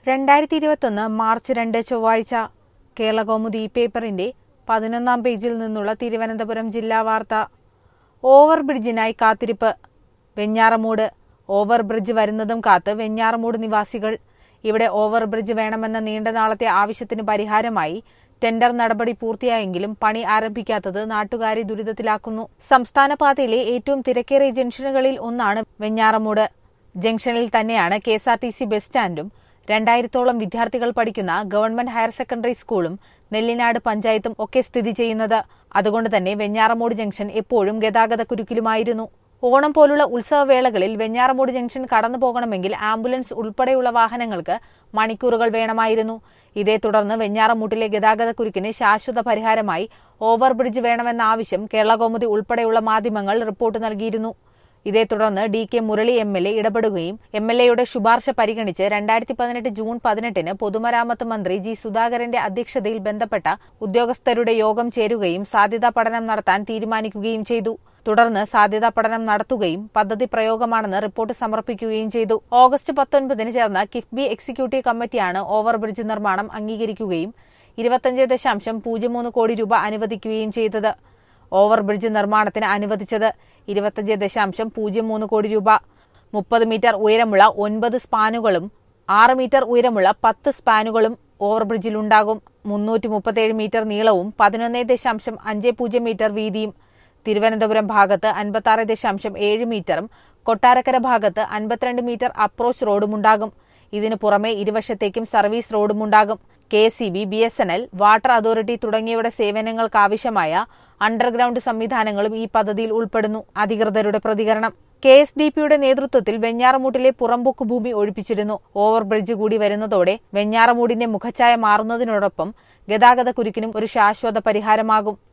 രണ്ടായിരത്തി ഇരുപത്തൊന്ന് മാർച്ച് രണ്ട് ചൊവ്വാഴ്ച കേരളകൗമുദി പേപ്പറിന്റെ പതിനൊന്നാം പേജിൽ നിന്നുള്ള തിരുവനന്തപുരം ജില്ലാ വാർത്ത ഓവർ ബ്രിഡ്ജിനായി കാത്തിരിപ്പ് വെഞ്ഞാറമൂട് ഓവർ ബ്രിഡ്ജ് വരുന്നതും കാത്ത് വെഞ്ഞാറമൂട് നിവാസികൾ ഇവിടെ ഓവർ ബ്രിഡ്ജ് വേണമെന്ന നീണ്ട നാളത്തെ ആവശ്യത്തിന് പരിഹാരമായി ടെൻഡർ നടപടി പൂർത്തിയായെങ്കിലും പണി ആരംഭിക്കാത്തത് നാട്ടുകാരെ ദുരിതത്തിലാക്കുന്നു സംസ്ഥാന പാതയിലെ ഏറ്റവും തിരക്കേറിയ ജംഗ്ഷനുകളിൽ ഒന്നാണ് വെഞ്ഞാറമൂട് ജംഗ്ഷനിൽ തന്നെയാണ് K S R T C bus സ്റ്റാൻഡും രണ്ടായിരത്തോളം വിദ്യാർത്ഥികൾ പഠിക്കുന്ന ഗവൺമെന്റ് ഹയർ സെക്കൻഡറി സ്കൂളും നെല്ലിനാട് പഞ്ചായത്തും ഒക്കെ സ്ഥിതി ചെയ്യുന്നത് അതുകൊണ്ട് തന്നെ വെഞ്ഞാറമൂട് ജംഗ്ഷൻ എപ്പോഴും ഗതാഗത കുരുക്കിലുമായിരുന്നു ഓണം പോലുള്ള ഉത്സവവേളകളിൽ വെഞ്ഞാറമൂട് ജംഗ്ഷൻ കടന്നു പോകണമെങ്കിൽ ആംബുലൻസ് ഉൾപ്പെടെയുള്ള വാഹനങ്ങൾക്ക് മണിക്കൂറുകൾ വേണമായിരുന്നു ഇതേ തുടർന്ന് വെഞ്ഞാറമൂട്ടിലെ ഗതാഗത കുരുക്കിന് ശാശ്വത പരിഹാരമായി ഓവർ ബ്രിഡ്ജ് വേണമെന്ന ആവശ്യം കേരള കൗമുദി ഉൾപ്പെടെയുള്ള മാധ്യമങ്ങൾ റിപ്പോർട്ട് നൽകിയിരുന്നു ഇതേ തുടർന്ന് D K Murali M L A ഇടപെടുകയും എം എൽ എയുടെ ശുപാർശ പരിഗണിച്ച് രണ്ടായിരത്തി പതിനെട്ട് ജൂൺ പതിനെട്ടിന് പൊതുമരാമത്ത് മന്ത്രി ജി സുധാകരന്റെ അധ്യക്ഷതയിൽ ബന്ധപ്പെട്ട ഉദ്യോഗസ്ഥരുടെ യോഗം ചേരുകയും സാധ്യതാ പഠനം നടത്താൻ തീരുമാനിക്കുകയും ചെയ്തു തുടർന്ന് സാധ്യതാ പഠനം നടത്തുകയും പദ്ധതി പ്രയോഗമാണെന്ന് റിപ്പോർട്ട് സമർപ്പിക്കുകയും ചെയ്തു ഓഗസ്റ്റ് പത്തൊൻപതിന് ചേർന്ന കിഫ്ബി എക്സിക്യൂട്ടീവ് കമ്മിറ്റിയാണ് ഓവർബ്രിഡ്ജ് നിർമ്മാണം അംഗീകരിക്കുകയും ഇരുപത്തഞ്ച് ദശാംശം പൂജ്യം മൂന്ന് കോടി രൂപ അനുവദിക്കുകയും ചെയ്തത് ഓവർബ്രിഡ്ജ് നിർമ്മാണത്തിന് അനുവദിച്ചത് ഇരുപത്തഞ്ച് ദശാംശം പൂജ്യം മൂന്ന് കോടി രൂപ മുപ്പത് മീറ്റർ ഉയരമുള്ള ഒൻപത് സ്പാനുകളും ആറ് മീറ്റർ ഉയരമുള്ള പത്ത് സ്പാനുകളും ഓവർബ്രിഡ്ജിലുണ്ടാകും മുന്നൂറ്റി മുപ്പത്തേഴ് മീറ്റർ നീളവും പതിനൊന്ന് ദശാംശം അഞ്ച് പൂജ്യം മീറ്റർ വീതിയും തിരുവനന്തപുരം ഭാഗത്ത് അൻപത്തി ദശാംശം ഏഴ് മീറ്ററും കൊട്ടാരക്കര ഭാഗത്ത് അൻപത്തിരണ്ട് മീറ്റർ അപ്രോച്ച് റോഡുമുണ്ടാകും ഇതിനു പുറമെ ഇരുവശത്തേക്കും സർവീസ് റോഡുമുണ്ടാകും K C B B S N L water authority തുടങ്ങിയവയുടെ സേവനങ്ങൾക്കാവശ്യമായ അണ്ടർഗ്രൌണ്ട് സംവിധാനങ്ങളും ഈ പദ്ധതിയിൽ ഉൾപ്പെടുന്നു അധികൃതരുടെ പ്രതികരണം കെ എസ് ഡി പിയുടെ നേതൃത്വത്തിൽ വെഞ്ഞാറമൂട്ടിലെ പുറംപോക്ക് ഭൂമി ഒഴിപ്പിച്ചിരുന്നു ഓവർ ബ്രിഡ്ജ് കൂടി വരുന്നതോടെ വെഞ്ഞാറമൂടിന്റെ മുഖച്ഛായ മാറുന്നതിനോടൊപ്പം ഗതാഗത കുരുക്കിനും ഒരു ശാശ്വത പരിഹാരമാകും